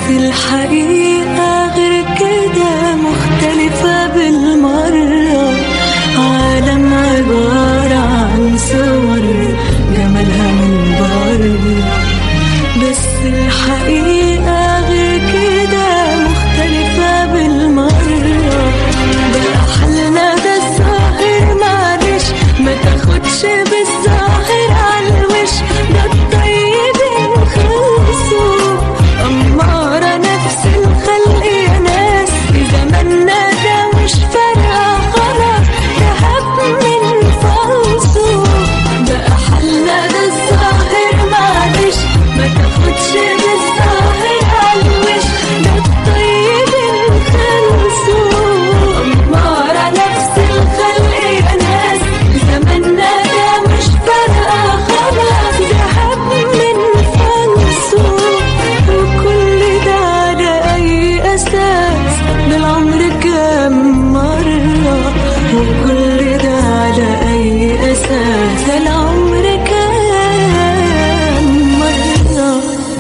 الحقيقة غير كده مختلفة بالمرة عالم عبارة عن صور جمالها من بره بس الحقيقة غير كده مختلفة بالمرة بقى حلنا ده الظاهر معلش ما تاخدش بالظاهر عالوش ده الطيبين خلصوا أمارة نفس الخلق يا ناس في زماننا ده مش فارقة خلاص تهب من فلسه بقى حلنا ده الظاهر معلش ما تاخدش بالظاهر عالوش ده الطيبين خلصوا أمارة نفس الخلق يا ناس زماننا ده مش فارقة خلاص تهب من فلسه وكل ده على أي أساس ده العمر كام مرة وكل ده على أي أساس ده العمر كام مرة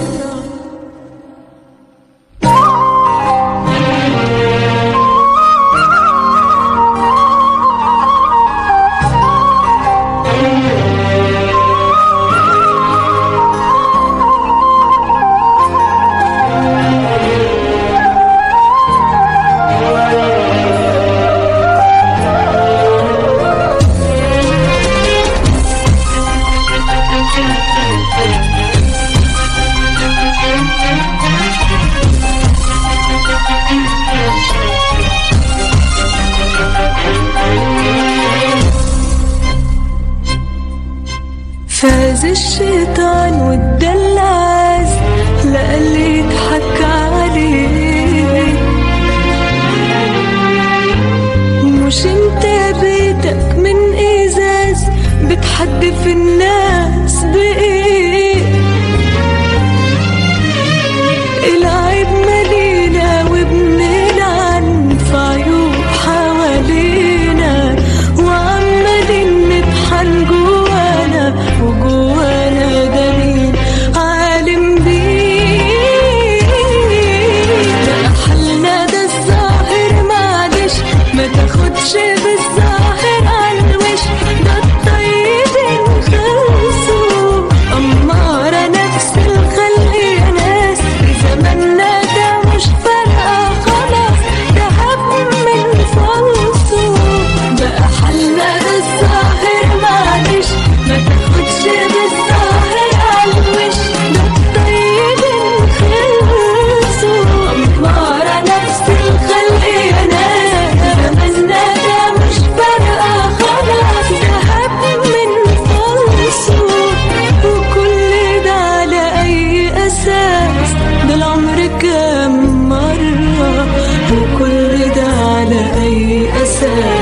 فاز الشيطان والدلاس لقى اللي يضحك عليه مش انت بيتك من ازاز بتحدف الناس بايه العيب مالينا وبنلعن في عيوب حوالينا وعمالين نطحن جوانا وجوانا دليل عالم بيه ده حلنا ده الظاهر معلش ما تاخدش بالظاهر عالوش ده الطيبين خلصوا أمارة نفس الخلق يا ناس في زماننا ده مش فارقة خلاص ده هب من فلسه بقى حلنا ده الظاهر معلش ما تاخدش بالظاهر عالوش ده الطيبين خلصوا أمارة نفس الخلق يا ناس زماننا ده مش فارقة خلاص ده هب من فلسه وكل ده على أي أساس ده العمر كام مرة وكل ده على أي أساس